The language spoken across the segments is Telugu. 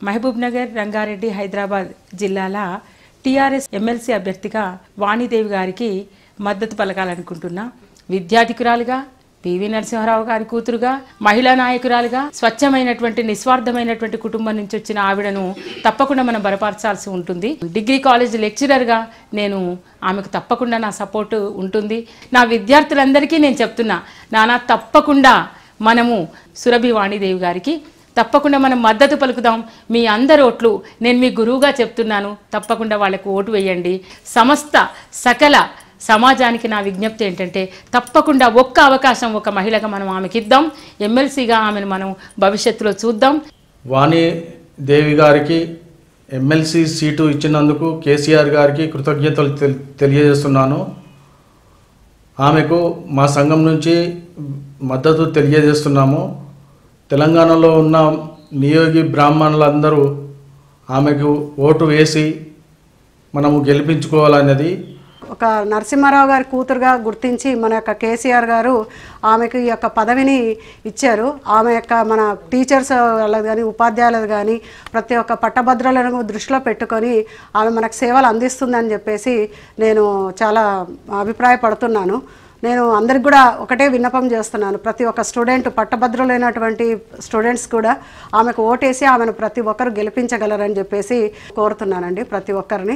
మహబూబ్ నగర్ రంగారెడ్డి హైదరాబాద్ జిల్లాల టీఆర్ఎస్ ఎమ్మెల్సీ అభ్యర్థిగా వాణిదేవి గారికి మద్దతు పలకాలనుకుంటున్నా విద్యార్థికురాలుగా పివి నరసింహారావు గారి కూతురుగా మహిళా నాయకురాలుగా స్వచ్ఛమైనటువంటి నిస్వార్థమైనటువంటి కుటుంబం నుంచి వచ్చిన ఆవిడను తప్పకుండా మనం బలపరచాల్సి ఉంటుంది డిగ్రీ కాలేజ్ లెక్చరర్గా నేను ఆమెకు తప్పకుండా నా సపోర్టు ఉంటుంది నా విద్యార్థులందరికీ నేను చెప్తున్నా నానా తప్పకుండా మనము సురభి వాణిదేవి గారికి తప్పకుండా మనం మద్దతు పలుకుదాం మీ అందరి ఓట్లు నేను మీ గురువుగా చెప్తున్నాను తప్పకుండా వాళ్ళకు ఓటు వేయండి సమస్త సకల సమాజానికి నా విజ్ఞప్తి ఏంటంటే తప్పకుండా ఒక్క అవకాశం ఒక మహిళగా మనం ఆమెకి ఇద్దాం ఎమ్మెల్సీగా ఆమెను మనం భవిష్యత్తులో చూద్దాం వాణి దేవి గారికి ఎమ్మెల్సీ సీటు ఇచ్చినందుకు కేసీఆర్ గారికి కృతజ్ఞతలు తెల్- తెలియజేస్తున్నాను ఆమెకు మా సంఘం నుంచి మద్దతు తెలియజేస్తున్నాము తెలంగాణలో ఉన్న నియోగి బ్రాహ్మణులందరూ ఆమెకు ఓటు వేసి మనము గెలిపించుకోవాలన్నది ఒక నరసింహారావు గారి కూతురుగా గుర్తించి మన యొక్క కేసీఆర్ గారు ఆమెకు ఈ యొక్క పదవిని ఇచ్చారు ఆమె యొక్క మన టీచర్స్ వాళ్ళది కానీ ఉపాధ్యాయులది కానీ ప్రతి ఒక్క పట్టభద్రులను దృష్టిలో పెట్టుకొని ఆమె మనకు సేవలు అందిస్తుందని చెప్పేసి నేను చాలా అభిప్రాయపడుతున్నాను నేను అందరికి కూడా ఒకటే విన్నపం చేస్తున్నాను ప్రతి ఒక్క స్టూడెంట్ పట్టభద్రులైనటువంటి స్టూడెంట్స్ కూడా ఆమెకు ఓటేసి ఆమెను ప్రతి ఒక్కరు గెలిపించగలరని చెప్పేసి కోరుతున్నానండి ప్రతి ఒక్కరిని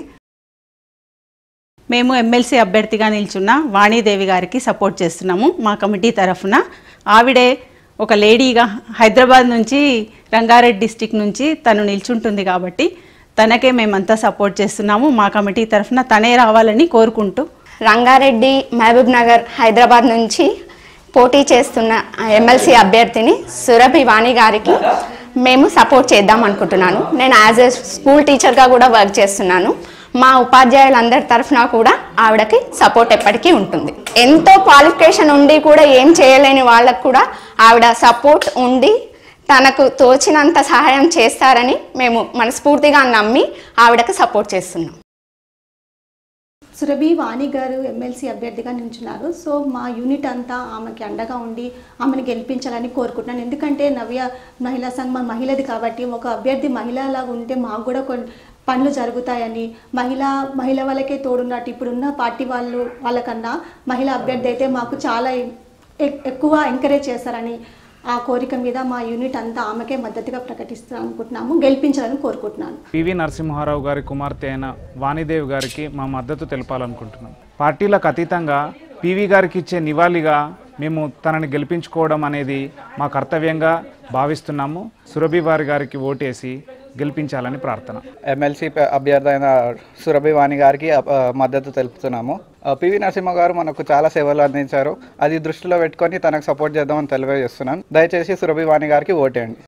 మేము ఎమ్మెల్సీ అభ్యర్థిగా నిల్చున్న వాణీదేవి గారికి సపోర్ట్ చేస్తున్నాము మా కమిటీ తరఫున ఆవిడే ఒక లేడీగా హైదరాబాద్ నుంచి రంగారెడ్డి డిస్టిక్ నుంచి తను నిల్చుంటుంది కాబట్టి తనకే మేమంతా సపోర్ట్ చేస్తున్నాము మా కమిటీ తరఫున తనే రావాలని కోరుకుంటూ రంగారెడ్డి మహబూబ్ నగర్ హైదరాబాద్ నుంచి పోటీ చేస్తున్న ఎమ్మెల్సీ అభ్యర్థిని సురభి వాణి గారికి మేము సపోర్ట్ చేద్దాం అనుకుంటున్నాను నేను యాజ్ ఎ స్కూల్ టీచర్గా కూడా వర్క్ చేస్తున్నాను మా ఉపాధ్యాయులందరి తరఫున కూడా ఆవిడకి సపోర్ట్ ఎప్పటికీ ఉంటుంది ఎంతో క్వాలిఫికేషన్ ఉండి కూడా ఏం చేయలేని వాళ్ళకు కూడా ఆవిడ సపోర్ట్ ఉండి తనకు తోచినంత సహాయం చేస్తారని మేము మనస్ఫూర్తిగా నమ్మి ఆవిడకి సపోర్ట్ చేస్తున్నాం సురభి వాణి గారు ఎమ్మెల్సీ అభ్యర్థిగా నిల్చున్నారు సో మా యూనిట్ అంతా ఆమెకి అండగా ఉండి ఆమెను గెలిపించాలని కోరుకుంటున్నాను ఎందుకంటే నవ్య మహిళా సంఘం మహిళది కాబట్టి ఒక అభ్యర్థి మహిళలాగా ఉంటే మాకు కూడా కొన్ని పనులు జరుగుతాయని మహిళ మహిళ వాళ్ళకే తోడున్నట్టు ఇప్పుడున్న పార్టీ వాళ్ళు వాళ్ళకన్నా మహిళా అభ్యర్థి అయితే మాకు చాలా ఎ- ఎక్కువ ఎంకరేజ్ చేస్తారని ఆ కోరిక మీద మా యూనిట్ అంతా ఆమెకే మద్దతుగా ప్రకటిస్తాం అనుకుంటున్నాము గెలిపించాలని కోరుకుంటున్నాను పివి నరసింహారావు గారి కుమార్తె అయిన వాణిదేవి గారికి మా మద్దతు తెలపాలనుకుంటున్నాం పార్టీలకు అతీతంగా పివి గారికి ఇచ్చే నివాళిగా మేము తనని గెలిపించుకోవడం అనేది మా కర్తవ్యంగా భావిస్తున్నాము సురభి వారి గారికి ఓటేసి గెలిపించాలని ప్రార్థన ఎమ్మెల్సీ ప- అభ్యర్థి అయిన సురభి వాణి గారికి అ- ఆ, మద్దతు తెలుపుతున్నాము ఆ, పివి నరసింహ గారు మనకు చాలా సేవలు అందించారు అది దృష్టిలో పెట్టుకొని తనకు సపోర్ట్ చేద్దామని తెలియజేస్తున్నాను దయచేసి సురభి వాణి గారికి ఓటేయండి